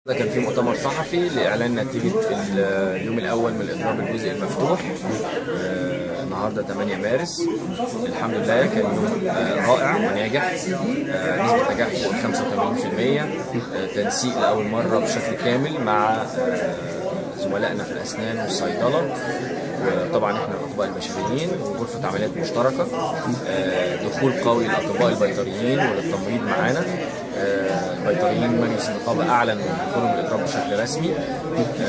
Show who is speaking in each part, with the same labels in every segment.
Speaker 1: ده كان في مؤتمر صحفي لاعلان نتيجه اليوم الاول من الاضراب الجزئي المفتوح آه، النهارده 8 مارس الحمد لله كان يوم آه، رائع وناجح آه، نسبه نجاح فوق 85% آه، تنسيق لاول مره بشكل كامل مع آه، زملائنا في الاسنان والصيدله وطبعا احنا الاطباء البشريين وغرفه عمليات مشتركه آه، دخول قوي للاطباء البيطريين وللتمريض معانا آه، البيطريين مجلس النقابه اعلن دخولهم الاضراب بشكل رسمي آه،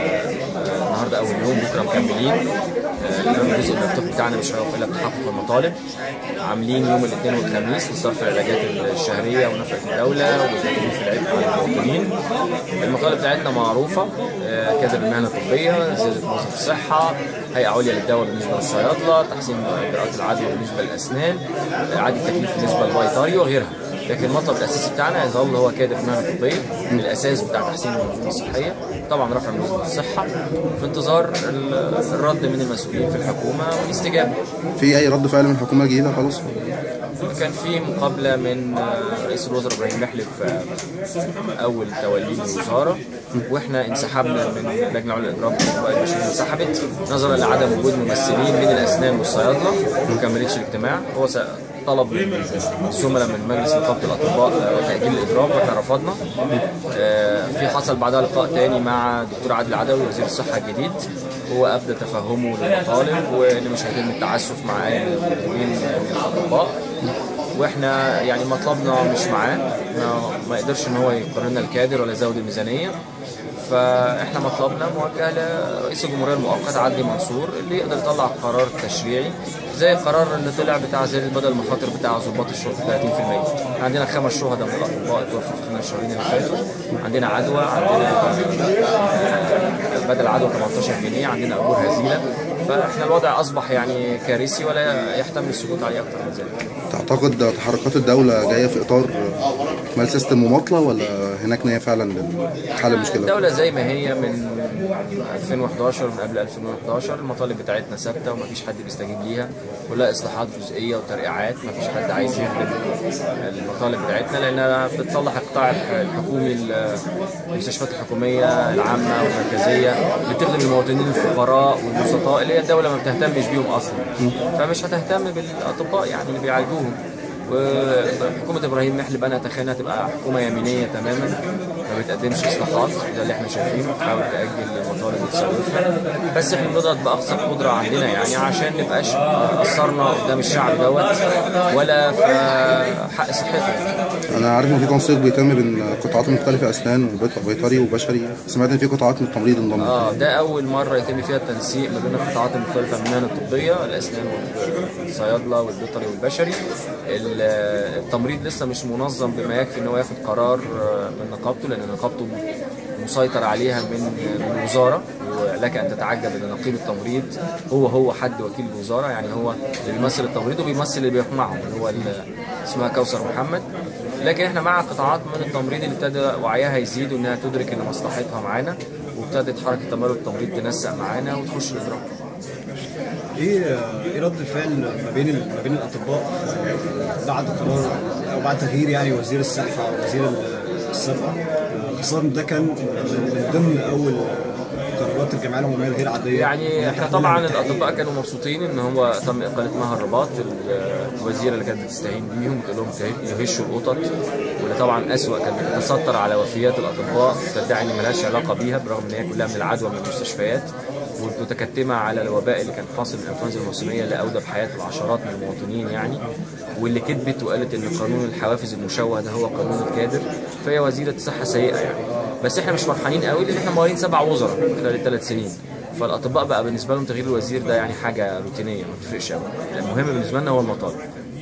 Speaker 1: آه، النهارده اول يوم بكره مكملين آه، الجزء المفتوح بتاعنا مش هيقف الا بتحقق المطالب عاملين يوم الاثنين والخميس لصرف العلاجات الشهريه ونفقه الدوله وتكليف العبء على المواطنين المطالب بتاعتنا معروفه آه، كادر المهنه الطبيه زياده موظف الصحه هيئه عليا للدواء بالنسبه للصيادله تحسين اجراءات العدوى بالنسبه للاسنان اعاده تكليف بالنسبه للبيطري وغيرها لكن المطلب الاساسي بتاعنا يظل هو كادر المهنه الطبيه الاساس بتاع تحسين المنظومه الصحيه طبعا رفع منظومه الصحه في انتظار ال- الرد من المسؤولين في الحكومه والاستجابه
Speaker 2: في اي رد فعل من الحكومه الجديده خلاص
Speaker 1: كان في مقابله من آه، رئيس الوزراء ابراهيم محلب في اول توليه الوزاره واحنا انسحبنا من اللجنه العليا للاضراب الاطباء البشريين انسحبت نظرا لعدم وجود ممثلين من الاسنان والصيادله ما كملتش الاجتماع هو س- طلب من الزملاء من مجلس نقابه الاطباء آه، تاجيل الاضراب واحنا رفضنا آه، في حصل بعدها لقاء تاني مع الدكتور عادل عدوي وزير الصحه الجديد هو ابدى تفهمه للمطالب وان مش هيتم التعسف مع اي مديرين من الاطباء واحنا يعني مطلبنا مش معاه ما, ما يقدرش ان هو يقرر لنا الكادر ولا يزود الميزانيه فاحنا مطلبنا موجه لرئيس الجمهوريه المؤقت عدلي منصور اللي يقدر يطلع قرار تشريعي زي القرار اللي طلع بتاع زياده بدل المخاطر بتاع ضباط الشرطه 30% عندنا خمس شهداء من الاطباء توفوا في خلال الشهرين اللي فاتوا عندنا عدوى عندنا آه، بدل عدوى 18 جنيه عندنا اجور هزيله فاحنا الوضع اصبح يعني كارثي ولا يحتمل السكوت عليه اكتر من ذلك
Speaker 2: تعتقد تحركات الدوله جايه في اطار اكمال سيستم مماطله ولا هناك نيه فعلا لحل المشكله
Speaker 1: الدولة زي ما هي من 2011 من قبل 2011 المطالب بتاعتنا ثابتة ومفيش حد بيستجيب ليها كلها إصلاحات جزئية وترقيعات مفيش حد عايز يخدم المطالب بتاعتنا لأنها بتصلح القطاع الحكومي المستشفيات الحكومية العامة والمركزية اللي بتخدم المواطنين الفقراء والبسطاء اللي هي الدولة ما بتهتمش بيهم أصلا فمش هتهتم بالأطباء يعني اللي بيعالجوهم وحكومة إبراهيم محلب أنا أتخيل إنها تبقى حكومة يمينية تماما ما بتقدمش إصلاحات ده اللي إحنا شايفينه بتحاول تأجل المطالب وتسوفها بس إحنا بنضغط بأقصى قدرة عندنا يعني عشان نبقاش قصرنا قدام الشعب دوت ولا في حق صحته
Speaker 2: انا عارف ان في تنسيق بيتم بين قطاعات مختلفه اسنان وبيط- بيطري وبشري سمعت ان في قطاعات من التمريض انضمت
Speaker 1: اه ده اول مره يتم فيها التنسيق ما بين القطاعات المختلفه من المهن الطبيه الاسنان والصيادله والبيطري والبشري ال- التمريض لسه مش منظم بما يكفي ان هو ياخد قرار آه، من نقابته لان نقابته مسيطر عليها من من الوزاره ولك ان تتعجب ان نقيب التمريض هو هو حد وكيل الوزاره يعني هو اللي بيمثل التمريض وبيمثل اللي بيحكم معهم اللي هو ال- اسمها كوثر محمد لكن احنا مع قطاعات من التمريض اللي ابتدى وعيها يزيد وانها تدرك ان مصلحتها معانا وابتدت حركه تمرد التمريض تنسق معانا وتخش الاضراب
Speaker 3: ايه ايه رد الفعل ما بين ال- ما بين الاطباء بعد قرار او بعد تغيير يعني وزير الصحه ووزير ال- السابقه خاصه ده كان من ضمن اول قرارات الجمعيه العموميه الغير عاديه
Speaker 1: يعني احنا طبعا الاطباء كانوا مبسوطين ان هو تم اقاله مها الرباط الوزيره اللي كانت بتستهين بيهم بتقول لهم ته- يهشوا القطط واللي طبعا اسوأ كان بتتستر على وفيات الاطباء تدعي ان ملهاش علاقه بيها برغم ان هي كلها من العدوى من المستشفيات ومتكتمه على الوباء اللي كان حاصل من الانفلونزا الموسميه اللي اودى بحياه العشرات من المواطنين يعني واللي كذبت وقالت ان قانون الحوافز المشوه ده هو قانون الكادر فهي وزيره صحه سيئه يعني بس احنا مش فرحانين قوي لان احنا مغيرين سبع وزراء خلال الثلاث سنين فالاطباء بقى بالنسبه لهم تغيير الوزير ده يعني حاجه روتينيه ما بتفرقش قوي المهم بالنسبه لنا هو المطالب